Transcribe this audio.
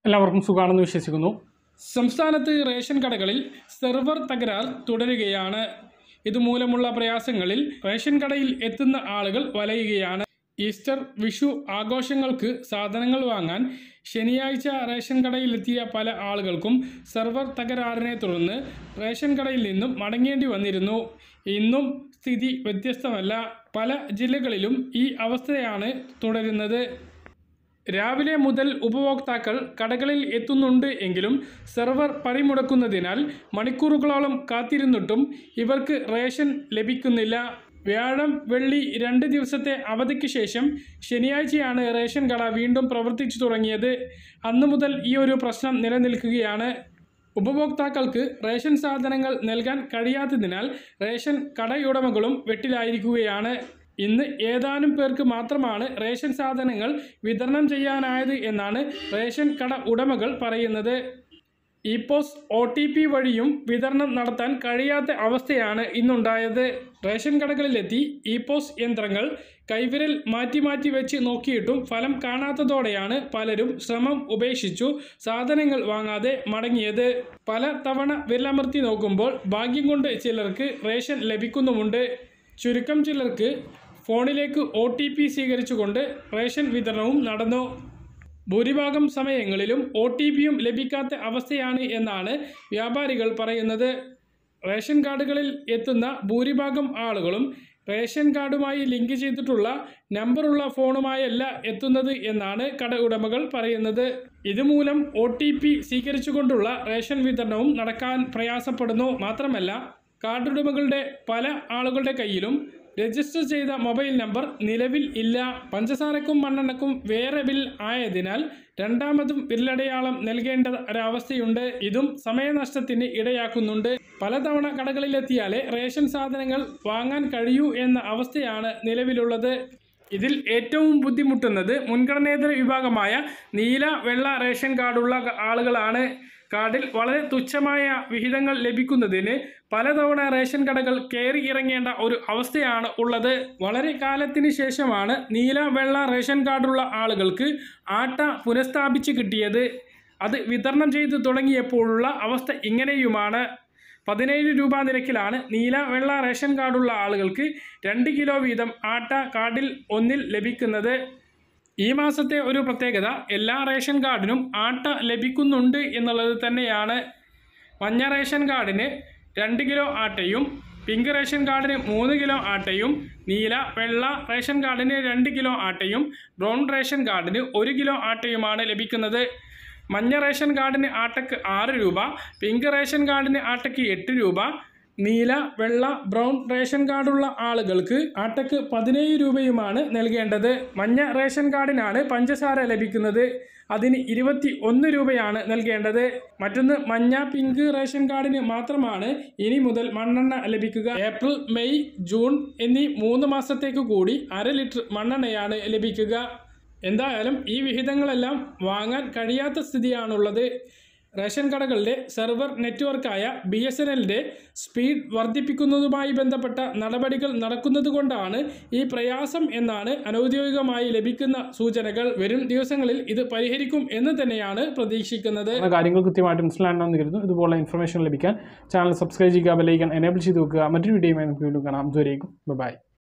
എല്ലാവർക്കും സുഖമാണെന്ന് വിശ്വസിക്കുന്നു സംസ്ഥാനത്ത് റേഷൻ കടകളിൽ സെർവർ തകരാർ തുടരുകയാണ് ഇതുമൂലമുള്ള പ്രയാസങ്ങളിൽ റേഷൻ കടയിൽ എത്തുന്ന ആളുകൾ വലയുകയാണ് ഈസ്റ്റർ വിഷു ആഘോഷങ്ങൾക്ക് സാധനങ്ങൾ വാങ്ങാൻ ശനിയാഴ്ച റേഷൻ കടയിലെത്തിയ പല ആളുകൾക്കും സെർവർ തകരാറിനെ തുടർന്ന് റേഷൻ കടയിൽ നിന്നും മടങ്ങേണ്ടി വന്നിരുന്നു ഇന്നും സ്ഥിതി വ്യത്യസ്തമല്ല പല ജില്ലകളിലും ഈ അവസ്ഥയാണ് തുടരുന്നത് രാവിലെ മുതൽ ഉപഭോക്താക്കൾ കടകളിൽ എത്തുന്നുണ്ട് എങ്കിലും സെർവർ പണിമുടക്കുന്നതിനാൽ മണിക്കൂറുകളോളം കാത്തിരുന്നിട്ടും ഇവർക്ക് റേഷൻ ലഭിക്കുന്നില്ല വ്യാഴം വെള്ളി രണ്ട് ദിവസത്തെ അവധിക്ക് ശേഷം ശനിയാഴ്ചയാണ് റേഷൻ കട വീണ്ടും പ്രവർത്തിച്ചു തുടങ്ങിയത് അന്നു മുതൽ ഈ ഒരു പ്രശ്നം നിലനിൽക്കുകയാണ് ഉപഭോക്താക്കൾക്ക് റേഷൻ സാധനങ്ങൾ നൽകാൻ കഴിയാത്തതിനാൽ റേഷൻ കടയുടമകളും വെട്ടിലായിരിക്കുകയാണ് ഇന്ന് ഏതാനും പേർക്ക് മാത്രമാണ് റേഷൻ സാധനങ്ങൾ വിതരണം ചെയ്യാനായത് എന്നാണ് റേഷൻ കട ഉടമകൾ പറയുന്നത് E POS O T P വഴിയും വിതരണം നടത്താൻ കഴിയാത്ത അവസ്ഥയാണ് ഇന്നുണ്ടായത് റേഷൻ കടകളിലെത്തി ഇ പോസ് യന്ത്രങ്ങൾ കൈവിരൽ മാറ്റി മാറ്റി വെച്ച് നോക്കിയിട്ടും ഫലം കാണാത്തതോടെയാണ് പലരും ശ്രമം ഉപേക്ഷിച്ചു സാധനങ്ങൾ വാങ്ങാതെ മടങ്ങിയത് പല തവണ വിരലമർത്തി നോക്കുമ്പോൾ ഭാഗ്യം കൊണ്ട് ചിലർക്ക് റേഷൻ ലഭിക്കുന്നുമുണ്ട് ചുരുക്കം ചിലർക്ക് ഫോണിലേക്ക് ഒ ടി പി സ്വീകരിച്ചുകൊണ്ട് റേഷൻ വിതരണവും നടന്നു ഭൂരിഭാഗം സമയങ്ങളിലും ഒ ടി പിയും ലഭിക്കാത്ത അവസ്ഥയാണ് എന്നാണ് വ്യാപാരികൾ പറയുന്നത് റേഷൻ കാർഡുകളിൽ എത്തുന്ന ഭൂരിഭാഗം ആളുകളും റേഷൻ കാർഡുമായി ലിങ്ക് ചെയ്തിട്ടുള്ള നമ്പറുള്ള ഫോണുമായല്ല എത്തുന്നത് എന്നാണ് കട ഉടമകൾ പറയുന്നത് ഇതുമൂലം ഒ ടി പി സ്വീകരിച്ചുകൊണ്ടുള്ള റേഷൻ വിതരണവും നടക്കാൻ പ്രയാസപ്പെടുന്നു മാത്രമല്ല കാർഡ് ഉടമകളുടെ പല ആളുകളുടെ കയ്യിലും രജിസ്റ്റർ ചെയ്ത മൊബൈൽ നമ്പർ നിലവിൽ ഇല്ല പഞ്ചസാരക്കും മണ്ണെണ്ണക്കും വേറെ ബിൽ ആയതിനാൽ രണ്ടാമതും ബില്ലടയാളം നൽകേണ്ട ഒരവസ്ഥയുണ്ട് ഇതും സമയനഷ്ടത്തിന് ഇടയാക്കുന്നുണ്ട് പലതവണ കടകളിലെത്തിയാലേ റേഷൻ സാധനങ്ങൾ വാങ്ങാൻ കഴിയൂ എന്ന അവസ്ഥയാണ് നിലവിലുള്ളത് ഇതിൽ ഏറ്റവും ബുദ്ധിമുട്ടുന്നത് മുൻഗണനേതര വിഭാഗമായ നീല വെള്ള റേഷൻ കാർഡുള്ള ആളുകളാണ് കാർഡിൽ വളരെ തുച്ഛമായ വിഹിതങ്ങൾ ലഭിക്കുന്നതിന് പലതവണ റേഷൻ കടകൾ കയറി ഇറങ്ങേണ്ട ഒരു അവസ്ഥയാണ് ഉള്ളത് വളരെ കാലത്തിന് ശേഷമാണ് നീല വെള്ള റേഷൻ കാർഡുള്ള ആളുകൾക്ക് ആട്ട പുനഃസ്ഥാപിച്ച് കിട്ടിയത് അത് വിതരണം ചെയ്തു തുടങ്ങിയപ്പോഴുള്ള അവസ്ഥ ഇങ്ങനെയുമാണ് പതിനേഴ് രൂപ നിരക്കിലാണ് നീല വെള്ള റേഷൻ കാർഡുള്ള ആളുകൾക്ക് രണ്ട് കിലോ വീതം ആട്ട കാർഡിൽ ഒന്നിൽ ലഭിക്കുന്നത് ഈ മാസത്തെ ഒരു പ്രത്യേകത എല്ലാ റേഷൻ കാർഡിനും ആട്ട ലഭിക്കുന്നുണ്ട് എന്നുള്ളത് തന്നെയാണ് മഞ്ഞ റേഷൻ കാർഡിന് രണ്ട് കിലോ ആട്ടയും പിങ്ക് റേഷൻ കാർഡിന് മൂന്ന് കിലോ ആട്ടയും നീല വെള്ള റേഷൻ കാർഡിന് രണ്ട് കിലോ ആട്ടയും ബ്രൗൺ റേഷൻ കാർഡിന് ഒരു കിലോ ആട്ടയുമാണ് ലഭിക്കുന്നത് മഞ്ഞ റേഷൻ കാർഡിന് ആട്ടയ്ക്ക് ആറ് രൂപ പിങ്ക് റേഷൻ കാർഡിന് ആട്ടയ്ക്ക് എട്ട് രൂപ നീല വെള്ള ബ്രൗൺ റേഷൻ കാർഡുള്ള ആളുകൾക്ക് ആട്ടയ്ക്ക് പതിനേഴ് രൂപയുമാണ് നൽകേണ്ടത് മഞ്ഞ റേഷൻ കാർഡിനാണ് പഞ്ചസാര ലഭിക്കുന്നത് അതിന് ഇരുപത്തി ഒന്ന് രൂപയാണ് നൽകേണ്ടത് മറ്റൊന്ന് മഞ്ഞ പിങ്ക് റേഷൻ കാർഡിന് മാത്രമാണ് ഇനി മുതൽ മണ്ണെണ്ണ ലഭിക്കുക ഏപ്രിൽ മെയ് ജൂൺ എന്നീ മൂന്ന് മാസത്തേക്ക് കൂടി അര ലിറ്റർ മണ്ണെണ്ണയാണ് ലഭിക്കുക എന്തായാലും ഈ വിഹിതങ്ങളെല്ലാം വാങ്ങാൻ കഴിയാത്ത സ്ഥിതിയാണുള്ളത് റേഷൻ കടകളിലെ സെർവർ നെറ്റ്വർക്കായ ബി എസ് എൻ എല്ലിൻ്റെ സ്പീഡ് വർദ്ധിപ്പിക്കുന്നതുമായി ബന്ധപ്പെട്ട നടപടികൾ നടക്കുന്നതുകൊണ്ടാണ് ഈ പ്രയാസം എന്നാണ് അനൗദ്യോഗികമായി ലഭിക്കുന്ന സൂചനകൾ വരും ദിവസങ്ങളിൽ ഇത് പരിഹരിക്കും എന്ന് തന്നെയാണ് പ്രതീക്ഷിക്കുന്നത് കാര്യങ്ങൾ കൃത്യമായിട്ട് മനസ്സിലാണെന്ന് കരുതുന്നു ഇതുപോലെ ഇൻഫർമേഷൻ ലഭിക്കാൻ ചാനൽ സബ്സ്ക്രൈബ് ചെയ്യുക ബെലൈക്കൻ എനേബിൾ ചെയ്ത് വെക്കുക മറ്റൊരു വീഡിയോയുമായി നമുക്ക് വീണ്ടും കാണാം ദൂരേക്കും ബൈ